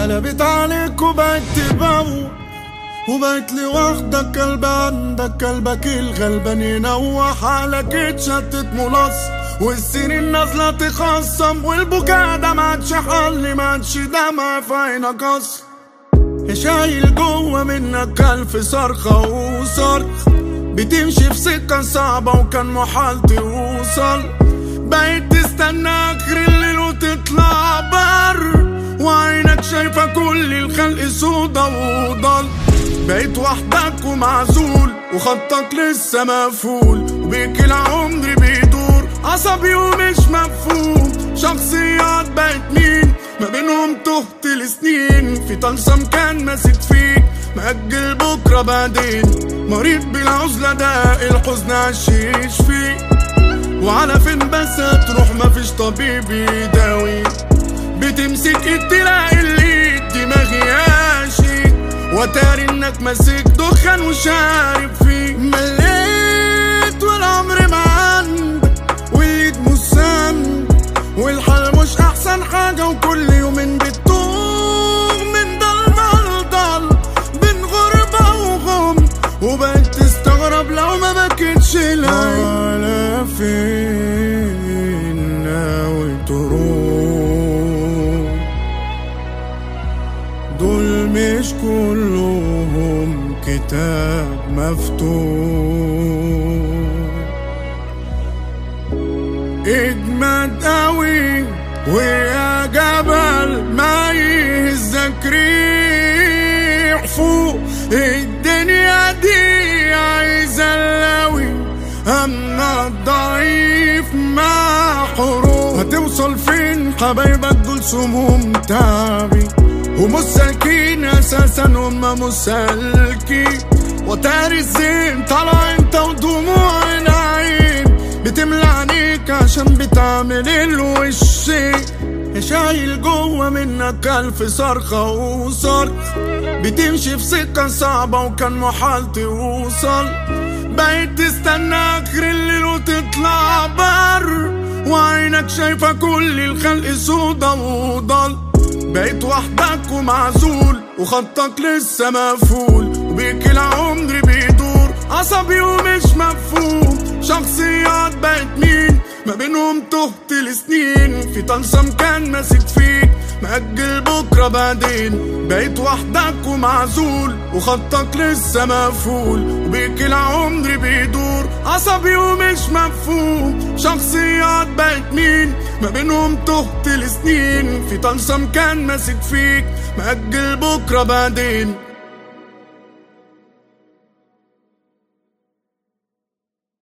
قلبت عليك وبقت تبوق وبقت لوحدك قلب عندك قلبك الغلبان ينوح حالك اتشتت ملصق والسنين نازلة تخصم والبكاء ده ما عادش حل ما عادش دمع في عينك اصلا شايل جوه منك ألف صرخة وصرخ بتمشي في سكة صعبة وكان محال توصل بقيت تستنى آخر الليل وتطلع بر وعينك شايفة كل الخلق سودا وضل بقيت وحدك ومعزول وخطك لسه مقفول وبيك العمر بيدور عصبي ومش مفهوم شخصيات بقت مين ما بينهم تهت لسنين في طلسم كان ماسك فيك مأجل بكرة بعدين مريض بالعزلة ده الحزن عشيش فيه وعلى فين بس هتروح مفيش طبيب يداوي بتمسك ايد تلاقي اللي دماغي ياشي وتاري انك ماسك دخان وشارب فيه مليت والعمر ما عندك واللي مسام والحال مش احسن حاجة وكل يومين بتتوه من ضلمة لضل بين غربة وغم وبقيت تستغرب لو ما بكيتش العين على فين ناوي تروح دول مش كلهم كتاب مفتوح اجمد قوي ويا جبل ما يهزك ريح فوق الدنيا دي عايزة اللوي أما الضعيف مع حروف هتوصل فين حبايبك دول سموم تعبي ومساكين أساسا هما مسالكين وتاري الزين طالع انت ودموع العين بتملى عينيك عشان بتعمل الوش شايل جوه منك ألف صرخة وصرخ بتمشي في سكة صعبة وكان محال توصل بقيت تستنى آخر الليل وتطلع بر وعينك شايفة كل الخلق سودا وضل بقيت وحدك ومعزول وخطك لسه مقفول وبيك العمر بيدور عصبي ومش مفهوم شخصيات بقت مين ما بينهم تهت لسنين في طلسم كان ماسك فيك مأجل بكرة بعدين بقيت وحدك ومعزول وخطك لسه مقفول وبيك العمر بيدور عصبي ومش مفهوم شخصيات بقت مين ما بينهم تهت لسنين في طلسم كان ماسك فيك مأجل بكرة بعدين